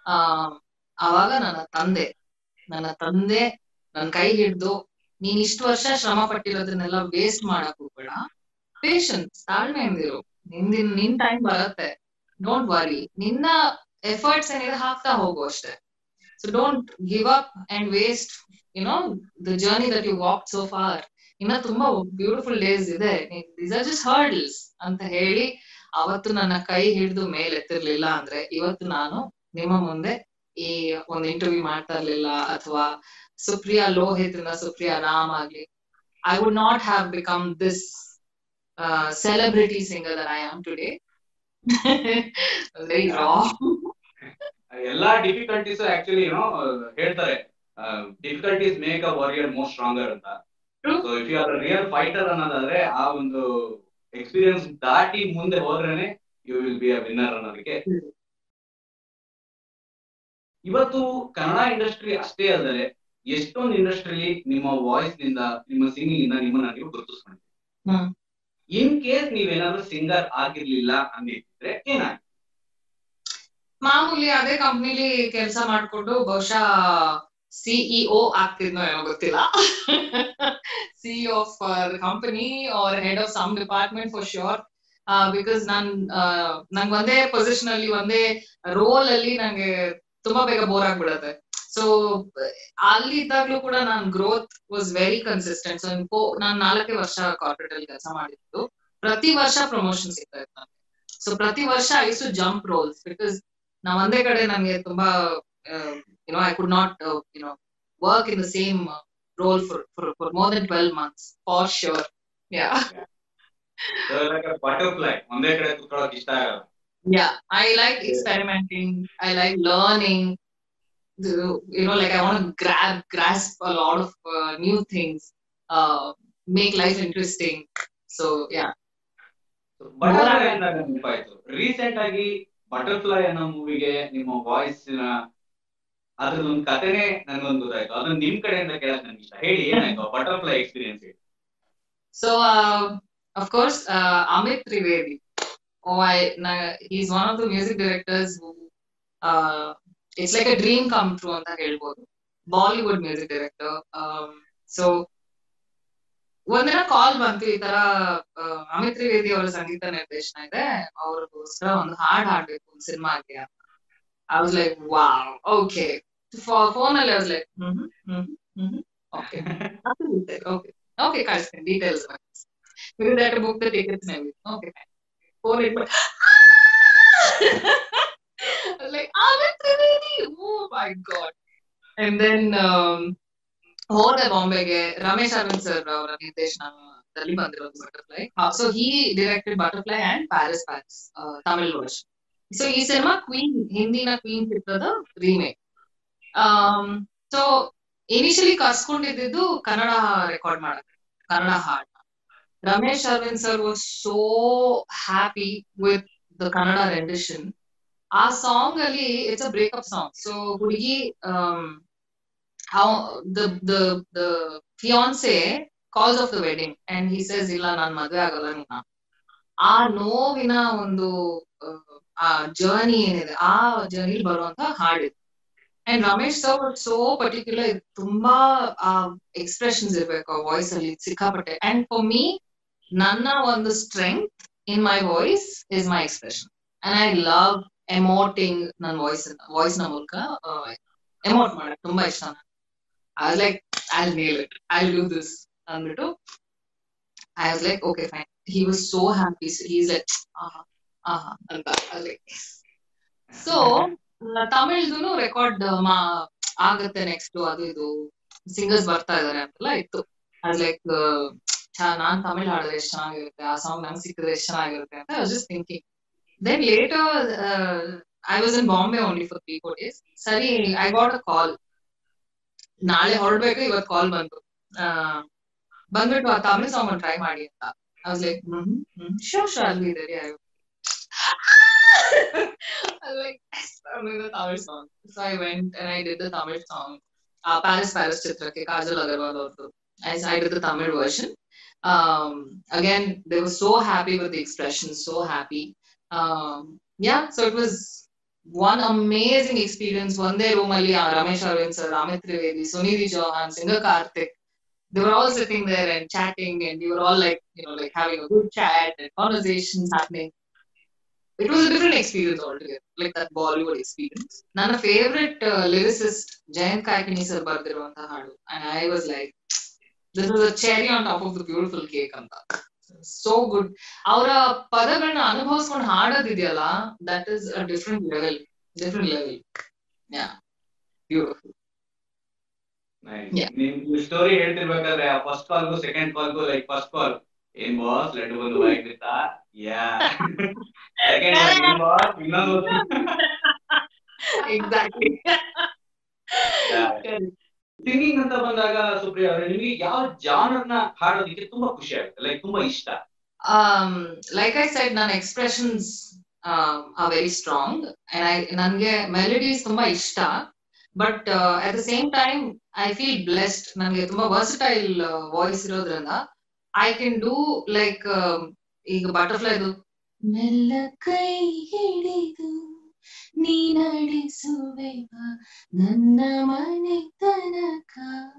ಅವಾಗ ನನ್ನ ತಂದೆ ನನ್ನ ತಂದೆ ನನ್ನ ಕೈ ಹಿಡ್ದು ನೀನ್ ಇಷ್ಟು ವರ್ಷ ಶ್ರಮ ಪಟ್ಟಿರೋದನ್ನೆಲ್ಲ ವೇಸ್ಟ್ ಮಾಡಕ್ ಹೋಗ್ಬೇಡ ಪೇಷನ್ಸ್ ತಾಳ್ಮೆ ಎಂದಿರು ನಿಂದಿನ ನಿನ್ ಟೈಮ್ ಬರತ್ತೆ ಡೋಂಟ್ ವರಿ ನಿನ್ನ ಎಫರ್ಟ್ಸ್ ಏನಿದೆ ಹಾಕ್ತಾ ಹೋಗು ಅಷ್ಟೇ so don't give up and waste you know the journey that you walk so far ಇನ್ನ ತುಂಬಾ ಬ್ಯೂಟಿಫುಲ್ ಡೇಸ್ ಇದೆ ದೀಸ್ ಆರ್ ಜಸ್ಟ್ ಹರ್ಡಲ್ಸ್ ಅಂತ ಹೇಳಿ ಅವತ್ತು ನನ್ನ ಕೈ ಹಿಡಿದು ಮೇಲೆತ್ತಿರ್ಲಿಲ್ಲ ಅಂದ್ರೆ ಇವತ್ತು ನಾನು ನಿಮ್ಮ ಮುಂದೆ ಈ ಒಂದು ಇಂಟರ್ವ್ಯೂ ಮಾಡ್ತಾ ಇರ್ಲಿಲ್ಲ ಅಥವಾ ಸುಪ್ರಿಯಾ ಲೋಹಿತ್ ಇಂದ ಸುಪ್ರಿಯಾ ರಾಮ್ ಆಗ್ಲಿ I would not have become this celebrity singer that I am today very raw ಎಲ್ಲಾ ಡಿಫಿಕಲ್ಟೀಸ್ ಆಕ್ಚುಲಿ ಏನೋ ಹೇಳ್ತಾರೆ difficulties make a warrior most stronger ಅಂತ so if you are real fighter ಅನ್ನೋದಾದ್ರೆ ಆ ಒಂದು ಎಕ್ಸ್ಪೀರಿಯನ್ಸ್ ದಾಟಿ ಮುಂದೆ ಹೋದ್ರೇನೆ you will be a winner ಅನ್ನೋದಕ್ಕೆ ಇವತ್ತು ಕನ್ನಡ ಇಂಡಸ್ಟ್ರಿ ಅಷ್ಟೇ ಅಲ್ಲದೆ ಎಷ್ಟೊಂದು ಇಂಡಸ್ಟ್ರಿಲಿ ನಿಮ್ಮ ವಾಯ್ಸ್ ನಿಂದ ನಿಮ್ಮ ಸಿಂಗಿಂಗ್ ಇಂದ ನಿಮ್ಮನ್ನ ನೀವು ಗುರುತಿಸ್ಕೊಂಡಿದ್ದೀರಿ ಇನ್ ಕೇಸ್ ನೀವೇನಾದ್ರೂ ಸಿಂಗರ್ ಆಗಿರ್ಲಿಲ್ಲ ಅಂದಿದ್ರೆ ಏನಾಗಿ ಮಾಮೂಲಿ ಅದೇ ಕಂಪ್ನಿಲಿ ಕೆಲಸ ಮಾಡ್ಕೊಂಡು ಬಹುಶಃ ಸಿಇಒ ಆಗ್ತಿದ್ನೋ ಏನೋ ಗೊತ್ತಿಲ್ಲ CEO of company or head of some department for sure because ನಾನ್ ನಂಗೆ ಒಂದೇ ಪೊಸಿಷನ್ ಅಲ್ಲಿ ಒಂದೇ ರೋಲ್ ಅಲ್ಲಿ ನಂಗೆ ತುಂಬಾ ಬೇಗ ಬೋರ್ ಆಗ್ಬಿಡತ್ತೆ ಸೊ ಅಲ್ಲಿ ಇದ್ದಾಗ್ಲೂ ಕೂಡ ನಾನ್ growth was very consistent so ನಾನ್ ನಾಲ್ಕೇ ವರ್ಷ ಕಾರ್ಪೊರೇಟ್ ಅಲ್ಲಿ ಕೆಲಸ ಮಾಡಿದ್ದು ಪ್ರತಿ ವರ್ಷ ಪ್ರಮೋಷನ್ ಸಿಗ್ತಾ ಇತ್ತು ನನಗೆ ಸೊ ಪ್ರತಿ ವರ್ಷ I to jump roles because ನಾವ್ ಒಂದೇ ಕಡೆ ನನಗೆ ತುಂಬಾ you know I could not you know work in the same role for for for more than twelve months for sure ya butterfly ಒಂದೇ ಕಡೆ ಕುತ್ಕೊಳ್ಳೋಕೆ ಇಷ್ಟ ಆಗಲ್ಲ Yeah, I like experimenting. I like learning. The, you know, like I want to grab, grasp a lot of uh, new things, uh, make life interesting. So yeah. Butterfly ಅಂತ ನೆನಪಾಯ್ತು recent ಆಗಿ butterfly ಅನ್ನೋ ಮೂವಿಗೆ ನಿಮ್ಮ voice ಅದ್ರದೊಂದು ಕಥೆನೆ ನನ್ಗೊಂದು ಗೊತ್ತಾಯ್ತು ಅದನ್ನ ನಿಮ್ ಕಡೆಯಿಂದ ಕೇಳಕ್ ನನ್ಗೆ ಇಷ್ಟ ಹೇಳಿ ಏನಾಯ್ತು ಬಟರ್ಫ್ಲೈ ಎಕ್ಸ್ಪೀರಿಯನ್ಸ್ ಹೇಳಿ So uh, of course, uh, Amit Trivedi. Oh, I he's one of the music directors who uh, it's like a dream come true ಅಂತ ಹೇಳ್ಬೋದು ಬಾಲಿವುಡ್ ಮ್ಯೂಸಿಕ್ ಡೈರೆಕ್ಟರ್ ಸೊ ಒಂದಿನ ಕಾಲ್ ಬಂತು ಈ ತರ ಅಮಿತ್ ತ್ರಿವೇದಿ ಅವರ ಸಂಗೀತ ನಿರ್ದೇಶನ ಇದೆ ಅವ್ರಿಗೋಸ್ಕರ ಒಂದು ಹಾಡ್ ಹಾಡ್ಬೇಕು ಒಂದು ಸಿನಿಮಾಗೆ ಅಂತ I was like wow okay phone ಅಲ್ಲಿ I was like hmm hmm hmm okay okay okay ಕಳಿಸ್ತೀನಿ details because I had to book the tickets and everything. Okay, fine. Phone it, but I was like, Amit Trivedi! Oh my god. And then um, ಹೋದೆ ಬಾಂಬೆಗೆ Ramesh Aravind sir ಅವರ ನಿರ್ದೇಶನದಲ್ಲಿ ಬಂದಿರೋದು butterfly so he directed butterfly and Paris Paris Tamil version so ಈ ಸಿನಿಮಾ queen ಹಿಂದಿನ queen ಚಿತ್ರದ remake so initially ಕರ್ಸ್ಕೊಂಡಿದ್ದು Kannada record ಮಾಡಕ್ಕೆ ಕನ್ನಡ ಹಾಡ್ Ramesh Aravind sir was so happy with the Kannada rendition ಆ ಸಾಂಗ್ ಅಲ್ಲಿ it's a breakup song so ಹುಡುಗಿ the the the fiance calls off the wedding and he says ಇಲ್ಲ ನಾನ್ ಮದ್ವೆ ಆಗಲ್ಲ ನಿನ್ನ ಆ ನೋವಿನ ಒಂದು ಆ ಜರ್ನಿ ಏನಿದೆ ಆ ಜರ್ನಿ ಬರುವಂತ ಹಾಡಿದೆ and Ramesh sir so particular ತುಂಬಾ ಆ ಎಕ್ಸ್ಪ್ರೆಷನ್ಸ್ ಇರ್ಬೇಕು ಆ ವಾಯ್ಸ್ ಅಲ್ಲಿ ಸಿಕ್ಕಾಪಟ್ಟೆ ಅಂಡ್ ಫಾರ್ ಮೀ ನನ್ನ ಒಂದು strength in my voice is my expression and I love emoting ನನ್ನ ವಾಯ್ಸ್ ವಾಯ್ಸ್ ನ ಮೂಲಕ ಎಮೋಟ್ ಮಾಡಕ್ ತುಂಬಾ ಇಷ್ಟ I like I nail it I do this ಅಂದ್ಬಿಟ್ಟು I was like okay fine he was so happy he's like aha aha ಅಂತ like so ತಮಿಳ್ದು record ಮಾ ಆಗತ್ತೆ ನೆಕ್ಸ್ಟ್ ಅದು ಇದು ಸಿಂಗರ್ಸ್ ಬರ್ತಾ ಇದಾರೆ ಅಂತೆಲ್ಲ ಇತ್ತು ಅದ್ ಲೈಕ್ ನಾನ್ ತಮಿಳ್ ಹಾಡಿದ್ರೆ ಎಷ್ಟು ಚೆನ್ನಾಗಿರುತ್ತೆ ಆ ಸಾಂಗ್ ನಂಗೆ ಸಿಕ್ಕಿದ್ರೆ ಎಷ್ಟು ಚೆನ್ನಾಗಿರುತ್ತೆ ಅಂತ I just thinking then later I was in Bombay only for three four days ಸರಿ ಐ ಗಾಟ್ ಅ ಕಾಲ್ ನಾಳೆ ಹೊರಡ್ಬೇಕು ಇವತ್ತು ಕಾಲ್ ಬಂತು ಬಂದ್ಬಿಟ್ಟು ಆ ತಮಿಳ್ ಸಾಂಗ್ ಒಂದು ಟ್ರೈ ಮಾಡಿ ಅಂತ I was like sure sure ಅಲ್ಲಿ ಇದೆ like I'm the Tamil song. So I went and I did the Tamil song. Uh, Paris Paris Chitrake, Kajal Agarwal also. I, I did the Tamil version. Um, again, they were so happy with the expression, so happy. Um, yeah, so it was one amazing experience. One day, Romali, Ramesh Arvind sir, Amit Trivedi, Sunidhi Chauhan, Singer Karthik, they were all sitting there and chatting, and we were all like, you know, like having a good chat and conversations happening. It was a different experience altogether, like that Bollywood experience. ನನ್ನ favourite lyricist Jayant Kaikini sir ಬರ್ದಿರುವಂತಹ ಹಾಡು and I was like this is a cherry on top of the beautiful cake ಅಂತ so good ಅವರ ಪದಗಳನ್ನ ಅನುಭವಿಸ್ಕೊಂಡು ಹಾಡೋದಿದೆಯಲ್ಲ that is a different level different level yeah beautiful ನಿಮ್ story ಹೇಳ್ತಿರ್ಬೇಕಾದ್ರೆ ಫಸ್ಟ್ ಕಾಲ್ಗೂ ಸೆಕೆಂಡ್ ಕಾಲ್ಗೂ ಲೈಕ್ ಫಸ್ಟ್ ಕಾಲ್ ಏನ್ ಬಾಸ್ ಲಡ್ಡು ಬಂದು ಬಾಯ್ತಾ ಯಾ ಸೆಕೆಂಡ್ ಏನ್ ಬಾಸ್ ಇನ್ನೊಂದು ಎಕ್ಸಾಕ್ಟ್ಲಿ ಸಿಂಗಿಂಗ್ ಅಂತ ಬಂದಾಗ ಸುಪ್ರಿಯಾ ಅವರೇ ನಿಮಗೆ ಯಾವ ಜಾನರ್ನ ಹಾಡೋದಕ್ಕೆ ತುಂಬಾ ಖುಷಿ ಆಗುತ್ತೆ ಲೈಕ್ ತುಂಬಾ ಇಷ್ಟ um, like I said, ನನ್ನ expressions are very strong and I ನನಗೆ ಮೆಲಡೀಸ್ ತುಂಬಾ ಇಷ್ಟ but at the same time I feel blessed ನನಗೆ ತುಂಬಾ ವರ್ಸಟೈಲ್ ವಾಯ್ಸ್ ಇರೋದ್ರಿಂದ ಐ ಕ್ಯಾನ್ ಡೂ ಲೈಕ್ ಈಗ ಬಟರ್ಫ್ಲೈದು ಮೆಲ್ಲ ಕೈ ಹಿಡಿದು ನೀ ನಡೆಸುವೆ ನನ್ನ ಮನೆ ತನಕ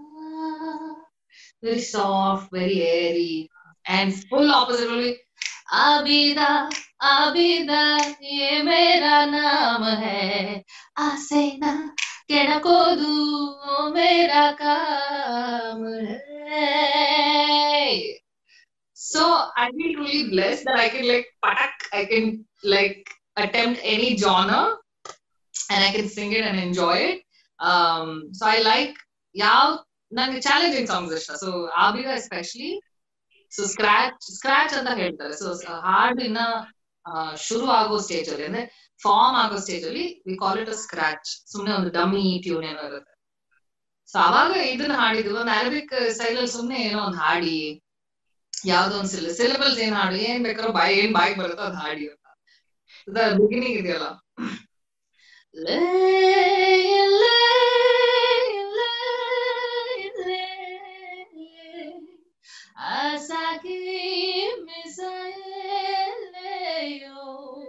very soft very airy and full opposite will be Abida, Abida, ye mera naam hai. Aase na kenakodu, mera kaam hai. So I feel really blessed that I can like patak, I can like attempt any genre and I can sing it and enjoy it. Um, so I like ಯಾವ ನಂಗೆ challenging songs ಇಷ್ಟ so ಆಬಿಗ especially so scratch scratch ಅಂತ ಹೇಳ್ತಾರೆ so ಹಾಡಿನ ಶುರು ಆಗೋ stage ಅಲ್ಲಿ ಅಂದ್ರೆ ಫಾರ್ಮ್ ಆಗೋ ಸ್ಟೇಜ್ ಅಲ್ಲಿ we call it a scratch ಸುಮ್ನೆ ಒಂದು ಡಮ್ಮಿ ಟ್ಯೂನ್ ಏನೋ ಇರುತ್ತೆ ಸೊ ಅವಾಗ ಇದನ್ನ ಹಾಡಿದ್ವಿ ಒಂದು ಅರಬಿಕ್ ಸ್ಟೈಲ್ ಅಲ್ಲಿ ಸುಮ್ನೆ ಏನೋ ಒಂದು ಹಾಡಿ ಯಾವ್ದೋ ಒಂದು ಸಿಲ್ ಸಿಲೆಬಲ್ಸ್ ಏನ್ ಹಾಡು ಏನ್ ಬೇಕಾದ್ರೂ ಬಾಯಿ ಏನ್ ಬಾಯಿಗೆ ಬರುತ್ತೋ ಅದು ಹಾಡಿ ಅಂತ ಬಿಗಿನಿಂಗ್ ಇದೆಯಲ್ಲ ಲೇ ಲೇ ಲೇ ಲೇ Hasta que me sale yo.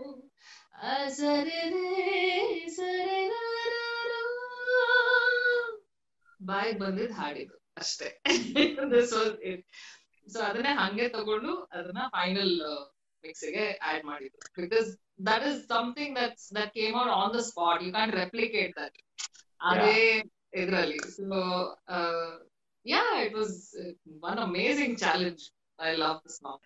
ಬಾಯಿಗೆ ಬಂದಿದ್ ಹಾಡಿದು ಅಷ್ಟೇ ಸೊ ಅದನ್ನೇ ಹಂಗೆ ತಗೊಂಡು ಅದನ್ನ ಫೈನಲ್ ಮಿಕ್ಸಿಗೆ ಆಡ್ ಮಾಡಿದ್ದು because that is something that's that came out on the spot you can replicate that ಅದೇ ಇದ್ರಲ್ಲಿ so yeah, it was one amazing challenge. I love the song.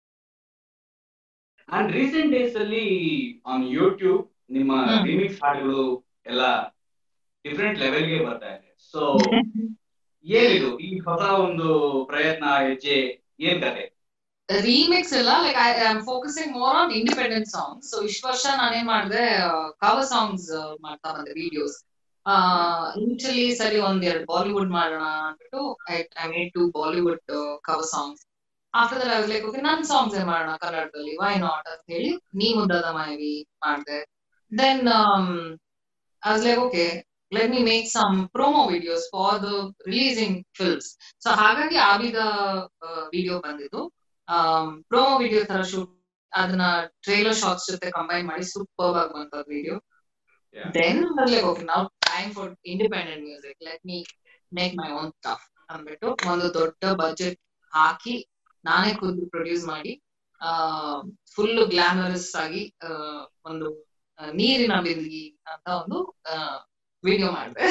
And recent days ಅಲ್ಲಿ on YouTube ನಿಮ್ಮ hmm. Remix ಹಾಡುಗಳು ಎಲ್ಲ different ಲೆವೆಲ್ಗೆ ಬರ್ತಾ ಇದೆ so ಏನಿದು ಈ ಹೊಸ ಒಂದು ಪ್ರಯತ್ನ ಹೆಜ್ಜೆ ಏನ್ ಕತೆ ರೀಮಿಕ್ಸ್ ಎಲ್ಲ like I am focusing more on independent songs so ಇಷ್ಟು ವರ್ಷ ನಾನೇನ್ ಮಾಡಿದೆ ಕವರ್ ಸಾಂಗ್ಸ್ ಮಾಡ್ತಾ ಬಂದೆ ವಿಡಿಯೋಸ್ ಇನಿಷಿಯಲಿ ಸರಿ ಒಂದ್ ಎರಡು ಬಾಲಿವುಡ್ ಮಾಡೋಣ ಅಂದ್ಬಿಟ್ಟು I I made two Bollywood cover songs after that I was like okay ನನ್ ಸಾಂಗ್ಸ್ ಏನ್ ಮಾಡೋಣ ಕನ್ನಡದಲ್ಲಿ ವೈ ನಾಟ್ ಅಂತ ಹೇಳಿ ನೀ ಮುದ್ದದ ಮಾಯವಿ ಮಾಡಿದೆ then I was like okay let me make some promo videos for the releasing films so ಹಾಗಾಗಿ ಆಬಿದ ವಿಡಿಯೋ ಬಂದಿದ್ದು ಪ್ರೋಮೋ ವಿಡಿಯೋ ತರ ಶೂಟ್ ಅದನ್ನ ಟ್ರೇಲರ್ ಶಾರ್ಟ್ಸ್ ಜೊತೆ ಕಂಬೈನ್ ಮಾಡಿ ಸೂಪರ್ ಆಗಿ ಬಂತ video Yeah. Then like okay ನಾವು time for independent music let me make my own stuff ಅಂದ್ಬಿಟ್ಟು ಒಂದು ದೊಡ್ಡ ಬಜೆಟ್ ಹಾಕಿ ನಾನೇ ಖುದ್ದು ಪ್ರೊಡ್ಯೂಸ್ ಮಾಡಿ ಫುಲ್ ಗ್ಲಾಮರಸ್ ಆಗಿ ಆ, ಒಂದು ಆ, ನೀರಿನ ಬಿಂದಿಗೆ ಅಂತ ಒಂದು ವಿಡಿಯೋ ಮಾಡಿದೆ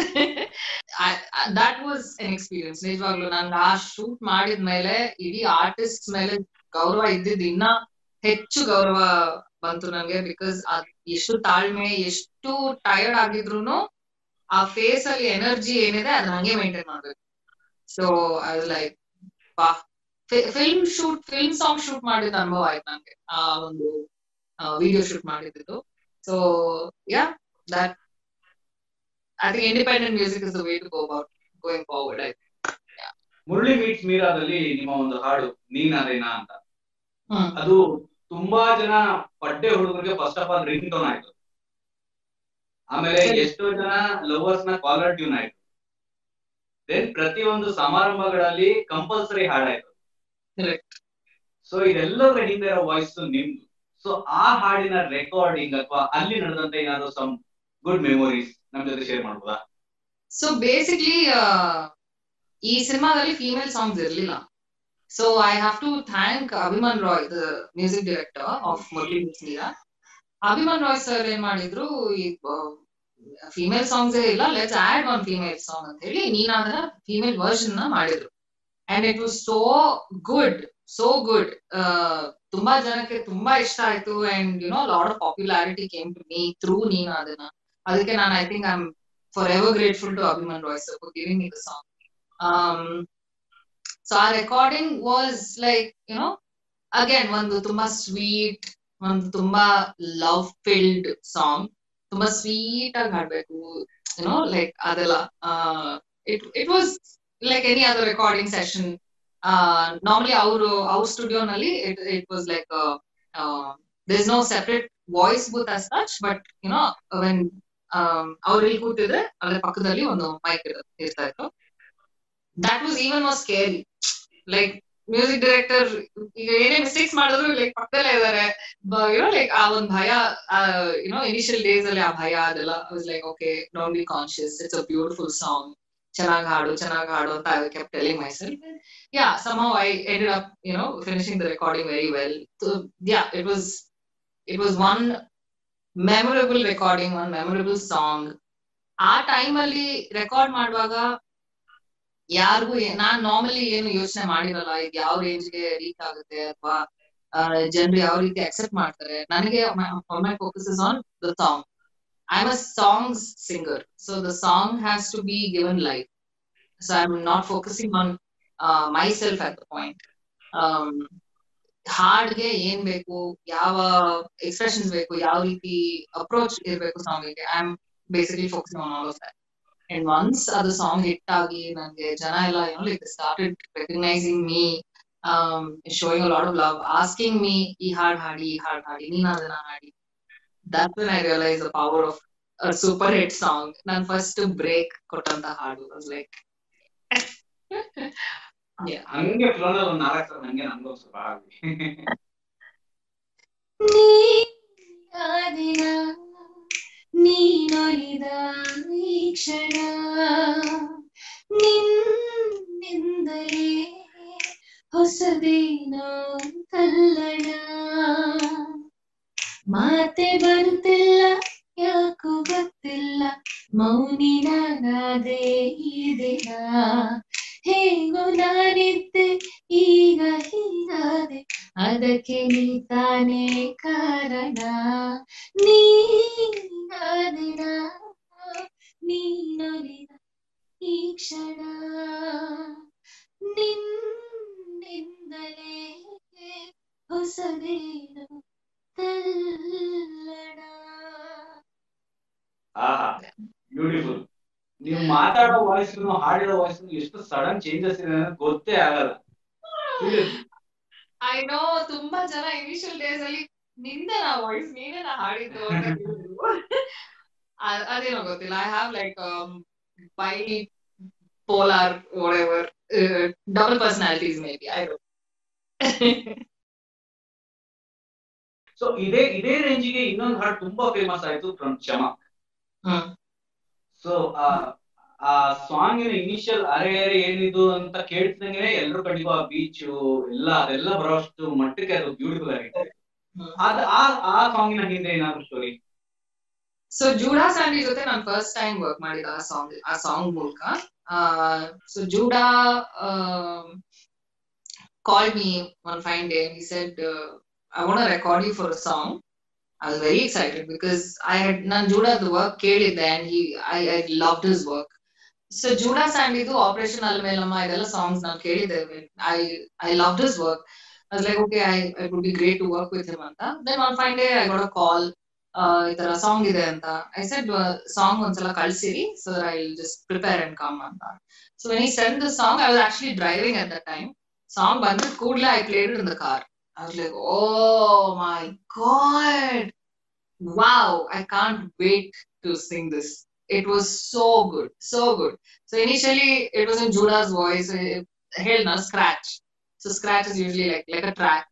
ದಟ್ ವಾಸ್ ಎನ್ ಎಕ್ಸ್ಪೀರಿಯನ್ಸ್ ನಿಜವಾಗ್ಲು ನಂಗೆ ಆ ಶೂಟ್ ಮಾಡಿದ್ಮೇಲೆ ಇಡೀ ಆರ್ಟಿಸ್ಟ್ ಮೇಲೆ ಗೌರವ ಇದ್ದಿದ್ದು ಇನ್ನ ಹೆಚ್ಚು ಗೌರವ ಬಂತು ನನಗೆ ಬಿಕಾಸ್ ಎಷ್ಟು ತಾಳ್ಮೆ ಎಷ್ಟು ಟಯರ್ಡ್ ಆಗಿದ್ರು ಆ ಫೇಸ್ ಅಲ್ಲಿ ಎನರ್ಜಿ ಏನಿದೆ ಅದ್ ಹಂಗೆ ಮೇಂಟೈನ್ ಮಾಡ್ಬೇಕು ಸೊ ಐ ಲೈಕ್ ಬಾ film shoot film song shoot ಮಾಡಿದ ಅನುಭವ ಆಯ್ತು ನಂಗೆ ಆ ಒಂದು ವಿಡಿಯೋ ಶೂಟ್ ಮಾಡಿದ್ದು so yeah that I think independent music is the way to go about going forward ಆಯ್ತು ಮುರಳಿ ಮೀಟ್ಸ್ ಮೀರಾದಲ್ಲಿ ನಿಮ್ಮ ಒಂದು ಹಾಡು ನೀನಾದೇನಾ ಅಂತ ಹ್ಮ್ ಅದು ತುಂಬಾ ಜನ ಪಡ್ಡೆ ಹುಡುಗರಿಗೆ first of all ringtone ಆಯ್ತು ಆಮೇಲೆ ಎಷ್ಟೋ ಜನ ಲವರ್ಸ್ ನ ಕಾಲರ್ ಟ್ಯೂನ್ ಆಯ್ತು ದೆನ್ ಪ್ರತಿಯೊಂದು ಸಮಾರಂಭಗಳಲ್ಲಿ ಕಂಪಲ್ಸರಿ ಹಾಡಾಯ್ತು Correct. ಸೊ ಇದೆಲ್ಲದರ ಹಿಂದೆ ಇರೋ ವಾಯ್ಸ್ ನಿಮ್ದು ಸೊ ಆ ಹಾಡಿನ ರೆಕಾರ್ಡಿಂಗ್ ಅಥವಾ ಅಲ್ಲಿ ನಡೆದಂತ ಏನಾದ್ರು ಸಮ್ ಗುಡ್ ಮೆಮೊರೀಸ್ ನಮ್ ಜೊತೆ ಶೇರ್ ಮಾಡ್ಬೋದಾ ಸೊ ಬೇಸಿಕ್ಲಿ ಈ ಸಿನಿಮಾದಲ್ಲಿ ಫೀಮೇಲ್ ಸಾಂಗ್ಸ್ ಇರಲಿಲ್ಲ so I have to thank Abhiman Roy the music director of Murali Meera Abhiman Roy sir ಏನ್ ಮಾಡಿದ್ರು ಈ ಫೀಮೇಲ್ ಸಾಂಗ್ಸ್ ಇಲ್ಲ let's add one female song ಅಂತ ಹೇಳಿ ನೀನ್ ಅದನ್ನ ಫೀಮೇಲ್ ವರ್ಷನ್ ನ ಮಾಡಿದ್ರು and it was so good so good ತುಂಬಾ ಜನಕ್ಕೆ ತುಂಬಾ ಇಷ್ಟ ಆಯ್ತು and you know lot of popularity came to me through ನೀನ್ ಅದನ್ನ ಅದಕ್ಕೆ ನಾನು I think I am forever grateful to Abhiman Roy sir for giving me the song. Um, so our recording was like, you know, again, ಒಂದು ತುಂಬಾ sweet ಒಂದು ತುಂಬಾ love filled song ತುಂಬಾ sweet ಆಗಿ ಹಾಡ್ಬೇಕು ಯುನೋ ಲೈಕ್ ಅದೆಲ್ಲ it it was like any other recording session normally ಅವರು ಅವ್ರ ಸ್ಟುಡಿಯೋನಲ್ಲಿ it it was like there is no separate voice booth as such but you know when ಅವ್ರು ಇಲ್ಲಿ ಕೂತಿದ್ರೆ ಅದ್ರ ಪಕ್ಕದಲ್ಲಿ ಒಂದು ಮೈಕ್ ಇರ್ತಾ ಇತ್ತು that was even was scary like music director ಈಗ ಏನೇ ಮಿಸ್ಟೇಕ್ಸ್ ಮಾಡಿದ್ರು ಲೈಕ್ ಪಕ್ಕದಲ್ಲೇ ಇದಾರೆ ಯುನೋ ಲೈಕ್ ಆ ಒಂದು ಭಯ ಯುನೋ ಇನಿಷಿಯಲ್ ಡೇಸ್ ಅಲ್ಲಿ ಆ ಭಯ ಅದೆಲ್ಲ was like okay don't be conscious it's a beautiful song ಚೆನ್ನಾಗಿ ಹಾಡು ಚೆನ್ನಾಗಿ ಹಾಡು ಅಂತ I kept telling myself yeah somehow I ended up, you know, finishing the recording very well. So yeah, it was it was one memorable recording, one memorable song. ಆ time ಅಲ್ಲಿ record ಮಾಡುವಾಗ ಯಾರಿಗೂ ನಾನ್ normally ಏನು ಯೋಚನೆ ಮಾಡಿರಲ್ಲ ಇದು ಯಾವ ರೇಂಜ್ಗೆ reach ಆಗುತ್ತೆ ಅಥವಾ ಜನರು ಯಾವ ರೀತಿ ಅಕ್ಸೆಪ್ಟ್ ಮಾಡ್ತಾರೆ ನನಗೆ my focus is on the song I am a songs singer so the song has to be given life so I am not focusing on myself at the point ಹಾಡ್ಗೆ ಏನ್ ಬೇಕು ಯಾವ expressions ಬೇಕು ಯಾವ ರೀತಿ approach ಇರ್ಬೇಕು ಸಾಂಗಿಗೆ I am basically focusing on all of that and once ಅದು ಸಾಂಗ್ ಹಿಟ್ ಆಗಿ ನಂಗೆ ಜನ ಎಲ್ಲ ಏನೋ like started recognising me showing lot of love asking me ಈ ಹಾಡ್ ಹಾಡಿ ಈ ಹಾಡ್ ಹಾಡಿ ನೀನ್ ಅದನ್ನ ಹಾಡಿ that when I realise the power of super hit song ನನ್ ಫಸ್ಟ್ ಬ್ರೇಕ್ ಕೊಟ್ಟಂತ ಹಾಡು ಲೈಕ್ ಹಂಗೆ ಫ್ಲೋನಲ್ಲಿ ಒಂದ್ ನಾಲ್ಕು ಸಲ ನಂಗೆ ನನ್ಗೂ ಸ್ವಲ್ಪ ಆಗ್ಲಿ ದಿನ ನೀನೊಲಿದ ಈ ಕ್ಷಣ ನಿನ್ನಿಂದಲೇ ಹೊಸದೇನೋ ತಲ್ಲಣ ಮಾತೆ ಬರುತ್ತಿಲ್ಲ ಯಾಕೋ ಗೊತ್ತಿಲ್ಲ ಮೌನಿ ನಾನಾದೆ ಈ ದಿನ ಹೇಗೋ ನಾನಿದ್ದೆ ಈಗ ಹೀಗಾದೆ ಅದಕ್ಕೆ ನೀ ತಾನೇ ಕಾರಣ ನೀನಾದಿನ ನೀನೊಲಿದ ಈ ಕ್ಷಣ ನಿನ್ನಿಂದಲೇ ಹೊಸದೇನು ತಲ್ಲಣ ಆಹಾ ಬ್ಯೂಟಿಫುಲ್ ನೀವು ಮಾತಾಡೋ ವಾಯ್ಸ್ ಹಾಡಿರೋ ವಾಯ್ಸ್ ಎಷ್ಟು ಸಡನ್ ಚೇಂಜಸ್ ಇದೆ ಅನ್ನೋದು ಗೊತ್ತೇ ಆಗಲ್ಲ Seriously. ಐ ನೋ ತುಂಬಾ ಜನ ಇನಿಷಿಯಲ್ ಡೇಸ್ ಅಲ್ಲಿ ನಿಂದೆ ನಾ ವಾಯ್ಸ್ ನೀನೇ ನಾ ಹಾಡಿದ್ದು ಅಂತ ಹೇಳಿದ್ರು. ಅ- ಅದೇನೋ ಗೊತ್ತಿಲ್ಲ I have like bipolar whatever double personalities maybe I so ಇದೇ ಇದೇ ರೇಂಜಿಗೆ ಇನ್ನೊಂದು ಹಾಡು ತುಂಬಾ ಫೇಮಸ್ ಆಯ್ತು ಫ್ರಮ್ ಚಮಕ್ ಹ್ಮ್ ಸೊ ಆ ಸಾಂಗಿನ ಇನಿಷಿಯಲ್ ಅರೆ ಅರೆ ಏನಿದು ಅಂತ ಕೇಳ್ತಿದಂಗೆ ಎಲ್ರು ಕಡೆಗೂ ಆ ಬೀಚ್ ಎಲ್ಲ ಅದೆಲ್ಲ ಬರೋಷ್ಟು ಮಟ್ಟಕ್ಕೆ ಅದು ಬ್ಯೂಟಿಫುಲ್ ಆಗಿದೆ ಹ್ಮ್. ಅದ್ ಆ ಆ ಸಾಂಗಿನ ಹಿಂದೆ ಏನಾದ್ರು ಸ್ಟೋರಿ ಸೊ ಜೂಡಾ ಸ್ಯಾಂಡಿ ಜೊತೆ ನಾನು ಫಸ್ಟ್ ಟೈಮ್ ವರ್ಕ್ ಮಾಡಿದ ಆ ಸಾಂಗ್ ಆ ಸಾಂಗ್ ಮೂಲಕ so Judah called me one fine day he said uh, I want to record you for a song. I was very excited because I had nan Juda's work ಕೇಳಿದ್ದೆ and he I, I loved his work. So Judah ಸ್ಯಾಂಡಿದು operation Alamelamma ಇದೆಲ್ಲ songs ನಾನು ಕೇಳಿದ್ದೆ I I love this work I was like, okay, I, it would be great to work with him ಅಂತ then one fine day I got a call ಈ ತರ song ಇದೆ ಅಂತ I said song ಒಂದ್ಸಲ ಕಳ್ಸಿರಿ so I just prepare and come ಅಂತ so when he send the song I was actually driving at the time song ಬಂದ ಕೂಡಲೇ I played in the car I was like oh my god wow I can't wait to sing this it was so good, so good. So initially it was in Judah's voice, held na scratch. So scratch is usually like like a track.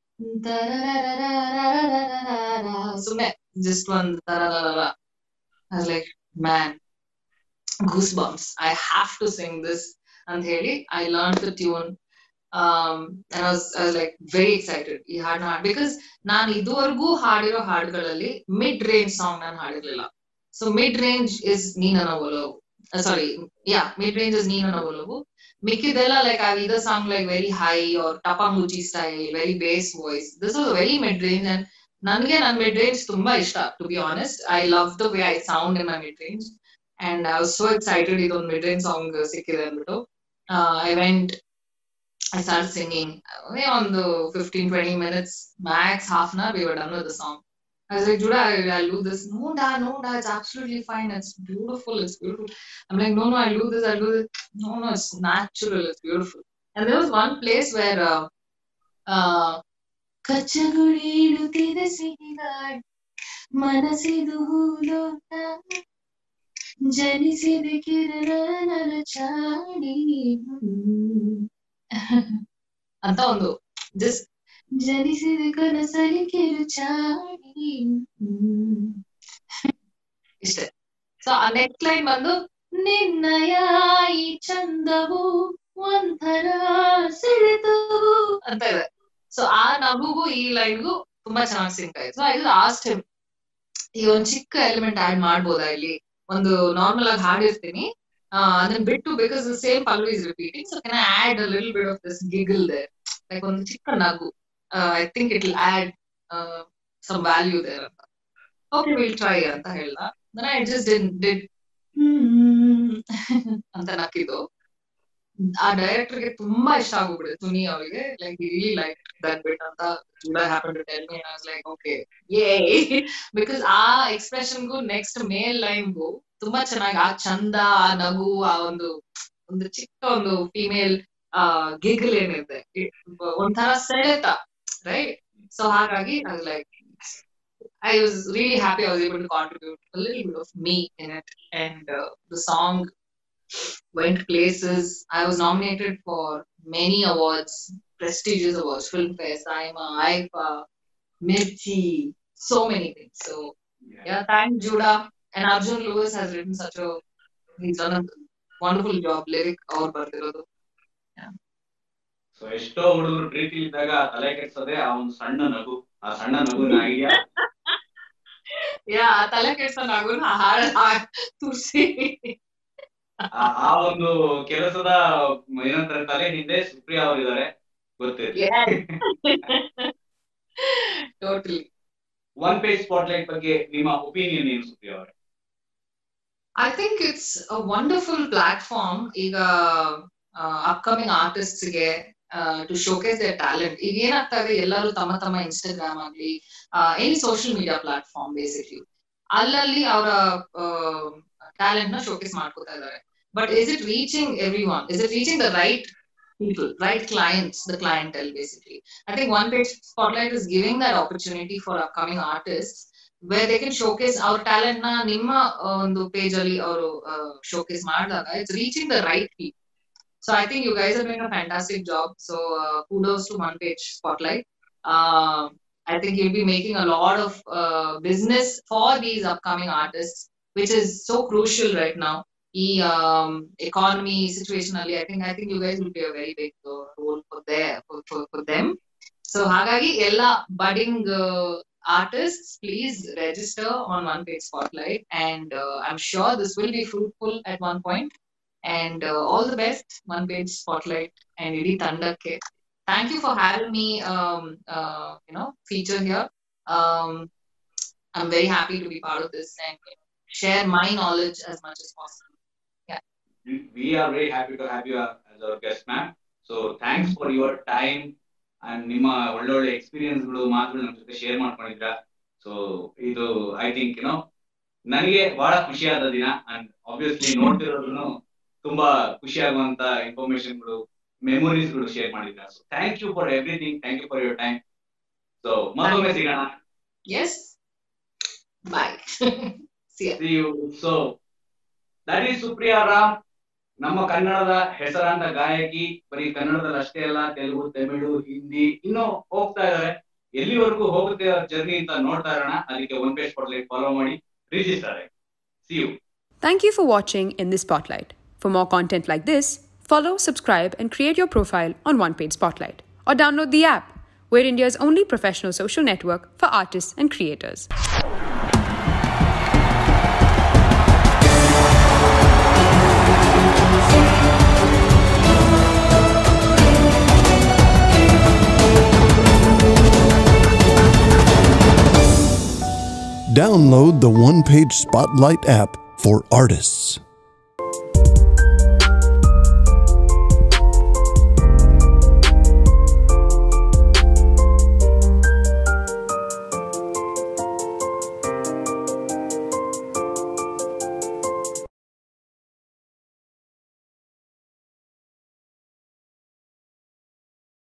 So just one I was like, man, goosebumps. I have to sing this. And really, I learned the tune. Um, and I was I was like very excited. ಈ ಹಾಡ್ನ ಹಾಡ್ because ನಾನು ಇದುವರೆಗೂ ಹಾಡಿರೋ ಹಾಡುಗಳಲ್ಲಿ mid range song ನಾನು ಹಾಡಿರ್ಲಿಲ್ಲ so mid range is ನೀನನ ಒಲವು sorry yeah mid range is ನೀನನ ಒಲವು ಮಿಕ್ಕಿದೆಲ್ಲ like I either song like very high or tapanguchi style very bass voice this was very mid range and ನನ್ಗೆ ನನ್ ಮಿಡ್ ರೇಂಜ್ ತುಂಬಾ ಇಷ್ಟ to be honest I love the way I sound in my mid range and I was so excited ಇದೊಂದು mid range song ಸಿಕ್ಕಿದೆ ಅಂದ್ಬಿಟ್ಟು I vent I start singing ಒಂದು fifteen twenty minutes max half an hour we were done with the song I was like, Judah, I- I'll do this. No, da, no, da, it's absolutely fine. It's beautiful. It's beautiful. I'm like, no, no, I'll do this. I'll do this. No, no, it's natural. It's beautiful. And there was one place where, uh, uh, ಕಚ್ಚಗುಳಿಡುತ್ತಿದೆ ಸಿಹಿಗಾಡ್ ಮನಸ್ಸಿದು ಹೂಲೋಟ ಜನಿಸಿದೆ ಕಿರಣನ ಚಾಡಿ ಅಂತ ಒಂದು just ಜನಿಸಿದೆ ಕನಸಲಿ ಕಿರುಚಾಡಿ ಇಷ್ಟೇ ಸೊ ಆ ನೆಕ್ಸ್ಟ್ ಲೈನ್ ಬಂದು ನಿನ್ನಯ ಈ ಚಂದವು ಒಂಥರ ಸೆಳೆತವು ಅಂತ ಇದೆ ಸೊ ಆ ನಗುಗೂ ಈ ಲೈನ್ಗೂ ತುಂಬಾ ಚೆನ್ನಾಗಿ ಸಿಂಕ್ ಆಯ್ತು ಸೊ ಐ ಆಸ್ಟ್ ಹಿಮ್ ಈ ಒಂದ್ ಚಿಕ್ಕ ಎಲಿಮೆಂಟ್ ಆಡ್ ಮಾಡ್ಬೋದಾ ಇಲ್ಲಿ ಒಂದು ನಾರ್ಮಲ್ ಆಗಿ ಹಾಡಿರ್ತೀನಿ ಆ, ಅದನ್ನ ಬಿಟ್ಟು ಬಿಕಾಸ್ ಸೇಮ್ ಪಲ್ಲು is repeating so can add a little bit of this giggle there like ಒಂದು ಚಿಕ್ಕ ನಗು I think it will add some value there ಅಂತ ಓಕೆ ವಿಲ್ ಟ್ರೈ ಅಂತ ಹೇಳ್ದ ದೆನ್ ಐ ಜಸ್ಟ್ ಡಿಡ್ ಅಂತ ನಕ್ಕಿದ್ದು ಆ ಡೈರೆಕ್ಟರ್ಗೆ ತುಂಬಾ ಇಷ್ಟ ಆಗೋಗ್ಬಿಡುತ್ತೆ ಸುನಿ ಅವರಿಗೆ like really like that bit ಅಂತ Judah happen to tell me I was like okay yeah because ಆ ಎಕ್ಸ್ಪ್ರೆಷನ್ಗೂ ನೆಕ್ಸ್ಟ್ ಮೇಲ್ ಲೈನ್ಗೂ ತುಂಬಾ ಚೆನ್ನಾಗಿ ಆ ಚಂದ ಆ ನಗು ಆ ಒಂದು ಒಂದು ಚಿಕ್ಕ ಒಂದು ಫಿಮೇಲ್ ಆ ಗಿಗಲ್ ಏನಿದೆ it- ಒಂಥರ ಸೆಳೆತ ರೈಟ್ ಸೊ ಹಾಗಾಗಿ I like I was really happy I was able to contribute a little bit of me in it. And uh, the song went places. I was nominated for many awards, prestigious awards, Filmfare, Saima, IFA, Mirchi, so many things. So, yeah, thank Judah. And Arjun Lewis has written such a, he's done a wonderful job, lyric or ಬರ್ದಿರೋದು. So ಎಷ್ಟೋ ಹುಡುಗರು ಪ್ರೀತಿ ಇದ್ದಾಗ ತಲೆ ಕೆಡ್ಸೋದೆ ಆ ಒಂದು ಸಣ್ಣ ನಗು ಆ ಸಣ್ಣ ನಗುನ ಐಡಿಯಾ Yeah, ತಲೆ ಕೆಡ್ಸೋ ನಗುನ ಹಾಡ್ ಹಾಡ್ ತುರ್ಸಿ. ಆ ಒಂದು ಕೆಲಸದ ಏನಂತಾರೆ ತಲೆ ಹಿಂದೆ ಸುಪ್ರಿಯಾ ಅವರಿದ್ದಾರೆ ಗೊತ್ತಿರಲಿ Yes. Totally. One page Spotlight ಬಗ್ಗೆ ನಿಮ್ಮ ಒಪಿನಿಯನ್ ಏನು ಸುಪ್ರಿಯಾ ಅವರೇ I think it's a wonderful platform ಈಗ ಅಪ್ಕಮಿಂಗ್ ಆರ್ಟಿಸ್ಟ್ ಗೆ ಟು ಶೋಕೇಸ್ ದೇರ್ ಟ್ಯಾಲೆಂಟ್ ಈಗ ಏನಾಗ್ತಾ ಇದೆ ಎಲ್ಲರೂ ತಮ್ಮ ತಮ್ಮ ಇನ್ಸ್ಟಾಗ್ರಾಮ್ ಆಗ್ಲಿ any social media platform basically ಅಲ್ಲಲ್ಲಿ ಅವರ ಟ್ಯಾಲೆಂಟ್ ನ ಶೋಕೇಸ್ ಮಾಡ್ಕೋತಾ ಇದ್ದಾರೆ but is it reaching everyone is it reaching the right people right clients the clientele basically i think one page spotlight is giving that opportunity for upcoming artists where they can showcase ಅವ್ರ talent ನ ನಿಮ್ಮ ಆ, ಒಂದು page ಅಲ್ಲಿ ಅವರು showcase ಮಾಡಿದಾಗ it's reaching the right people so I think you guys are doing a fantastic job so kudos to one page spotlight uh, i think you'll be making a lot of uh, business for these upcoming artists which is so crucial right now e um, economy situation ali i think i think you guys will play a very big uh, role for their for, for, for them so hagagi ella budding uh, artists please register on one page spotlight and uh, i'm sure this will be fruitful at one point and uh, all the best one page spotlight and idi tandakke thank you for having me um, uh, you know feature here um, i'm very happy to be part of this and you know, share my knowledge as much as possible we are very happy to have you as our guest ma'am so thanks for your time and ನಿಮ್ಮ ಒಳ್ಳೊಳ್ಳೆ experience ಗಳು ಮಾತುಗಳು ನಮ್ಮ ಜೊತೆ share ಮಾಡ್ಕೊಂಡಿದ್ರ so ಇದು I think ಏನೋ ನನಗೆ ಬಹಳ ಖುಷಿಯಾದ ದಿನ ಅಂಡ್ ಆಬ್ವಿಯಸ್ಲಿ ನೋಡ್ತಿರೋದ್ರು ತುಂಬಾ ಖುಷಿ ಆಗುವಂತ ಇನ್ಫಾರ್ಮೇಶನ್ ಗಳು ಮೆಮೊರೀಸ್ ಗಳು ಶೇರ್ ಮಾಡಿದ್ರ so thank you for everything thank you for your time so ಮತ್ತೊಮ್ಮೆ ಸಿಗೋಣ yes bye see ya See you. So that is Supriya Ram ನಮ್ಮ ಕನ್ನಡದ ಹೆಸರಾಂತ ಗಾಯಕಿ ಬರೀ ಕನ್ನಡದಲ್ಲಿ ಅಷ್ಟೇ ಅಲ್ಲ ತೆಲುಗು ತಮಿಳು ಹಿಂದಿ ಇನ್ನೂ ಹೋಗ್ತಾ ಇದಾರೆ ಎಲ್ಲಿವರೆಗೂ ಹೋಗುತ್ತೆ ಜರ್ನಿ ಅಂತ ನೋಡ್ತಾ ಇರೋಣ ಅದಕ್ಕೆ ಒನ್ ಪೇಜ್ ಸ್ಪಾಟ್ಲೈಟ್ ಫಾಲೋ ಮಾಡಿ ರಿಜಿಸ್ಟರ್ ಆಗಿ see you Thank you for watching in this spotlight. For more content like this, follow, subscribe, and create your profile on One Page Spotlight. Or download the app. We're India's only professional social network for artists and creators. Download the One Page Spotlight app for artists.